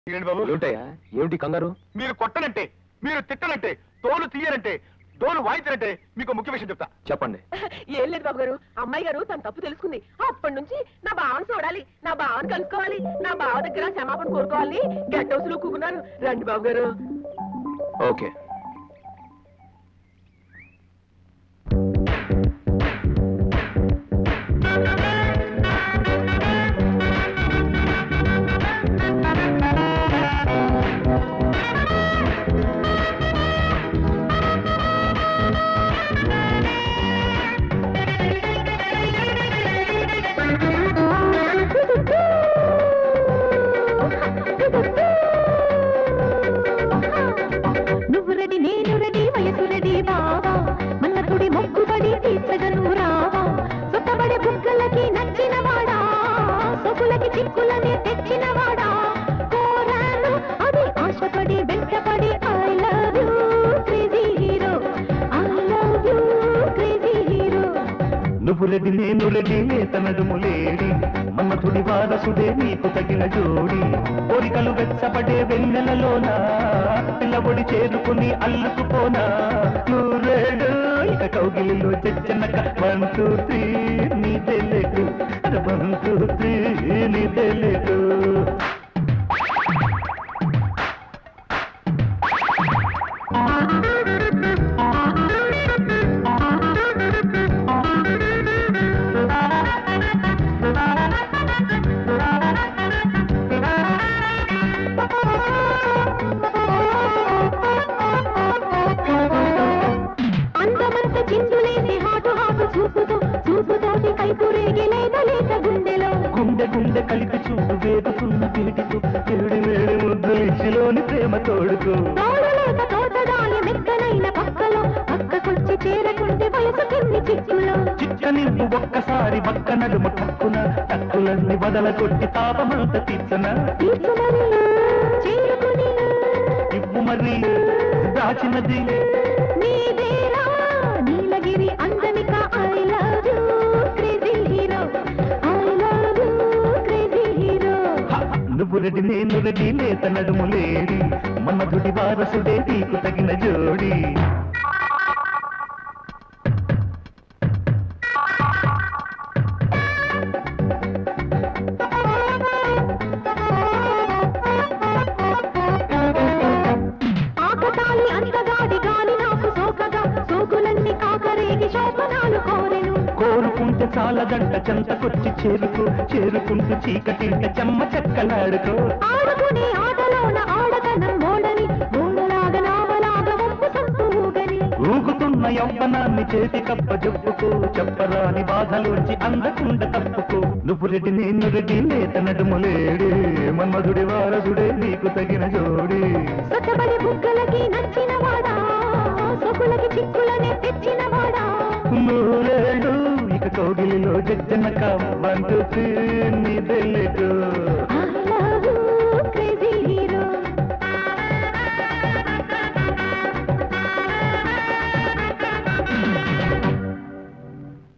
ఏంటి బాబు ఏమిటయ్యా ఏమిటి కంగారు మీరు కొట్టనంటే మీరు తిట్టనంటే తోలు తీయనంటే తోలు వాయించనంటే మీకు ముఖ్య విషయం చెప్తా చెప్పండి ఏం లేదు బాబు గారు అమ్మాయి గారు తన తప్పు తెలుసుకుంది అప్పటి నుంచి నా బావను చూడాలి నా బావను కలుసుకోవాలి నా బావ దగ్గర క్షమాపణ కోరుకోవాలి గెట్ హౌస్ లో కూకున్నాను రండి బాబు గారు ఓకే నువ్వు రెడీ నేను రెడీ వయసు రెడీ బావా మన్నతుడి మొక్కుబడి తీర్చగను రావా సొత్తబడి బుక్కలకి నచ్చిన వాడా సొకులకి చిక్కులని తెచ్చిన వాడా కోరాను అది ఆశపడి వెంటపడి I love you crazy hero I love you crazy hero నువ్వు రెడ్డి నేను రెడ్డి తనడుము లేడి మన్మథుడి వారసుడే నీకు తగిన జోడి కోరికలు వెచ్చపడే వెన్నెలలోన పిల్లబొడి చేరుకుని అల్లుకుపోనా నూరేడు ఇక కౌగిలిలో చెచ్చనక వన్ టూ త్రీ నీ తెలియదు వన్ టూ త్రీ నీ తెలియదు అందమంత చిందులేసి హాటు హాటు చూపుతో చూపుతోటి కైపు రేగి లేక లేక గుండెలో గుండె గుండె కలిపి చూపు వేదుకున్న పీటితో ఏడు వేడి ముద్దులు ఇచ్చిలోని ప్రేమ తోడుకో తోడలేక తోటగాలి మెత్తనైన పక్కలో పక్కకొచ్చి చేరకుంటే వయసు కింది చిక్కులో చిచ్చ నింపు ఒక్కసారి పక్క నడుమ టక్కున టక్కులన్నీ బదల కొట్టి తాపమంత తీర్చన తీసుమని చేరుకుని ఇవ్వు మరి దాచినది నీదేరా నీలగిరి అందమిక I love you crazy hero I love you crazy hero నువ్వు రెడ్డి నేను రెడ్డి లేత నడుము లేడి మన్మధుడి వారసుడే నీకు తగిన జోడి ఆకతాళి అంతగాడి గాలి నాకు సోకగా సోకులన్నీ కాకరేగి శోభనాలు కోరెను కోరుకుంటే చాలా గంట చెంతకొచ్చి చేరుకో చేరుకుంటూ చీకటింట చెమ్మ చెక్కలాడుకో ఆడుకునే ఆటలోన ఆడతనం మోడని మూడలాగా నావలాగా వంపు సంపూగని ఊగుతున్న యవ్వనాన్ని చేతి కప్ప జప్పుకో చెప్పరాని బాధలోంచి అందకుండా తప్పుకో నువ్వు రెడ్డి నేను రెడ్డి లేత నడుము లేడి మన్మధుడి వారసుడే నీకు తగిన జోడి సొత్తబడి బుగ్గలకి నచ్చిన వాడా సొకులకి చిక్కులనే తెచ్చిన వాడా నూరేడు ఇక కౌగిలిలో జజ్జన కవ్వంటూ నీ తెలియదు